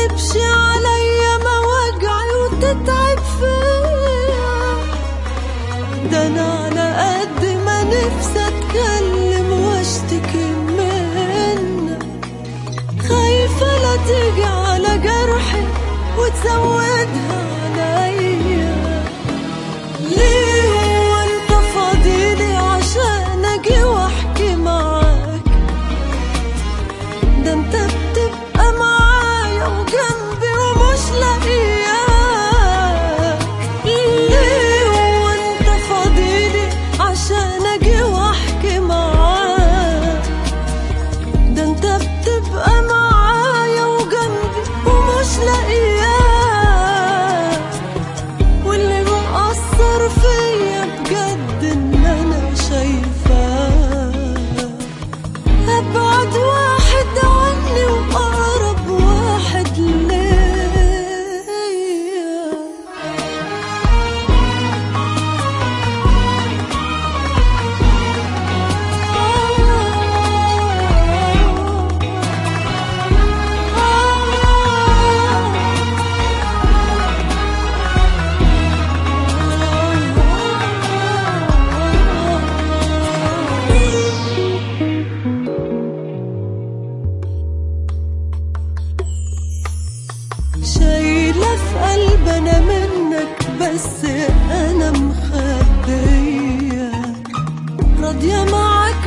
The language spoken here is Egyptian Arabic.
تقلبش عليا مواجعي وتتعب فيا ده انا على قد ما نفسي اتكلم واشتكي منك خايفة لا تيجي على جرحي وتزودها عليا ليه هو انت فاضيلي عشان اجي واحكي معاك ده انت بتبقى معايا وجنبي ومش لاقياك ليه هو انت فاضيلي عشان اجي واحكي معاك ده انت بتبقى معايا وجنبي ومش لاقياك واللي مأثر فيا بجد ان انا شايفاك ابعد واحد عني واقرب واحد ليا شايلة في قلب أنا منك بس أنا مخبية راضية معاك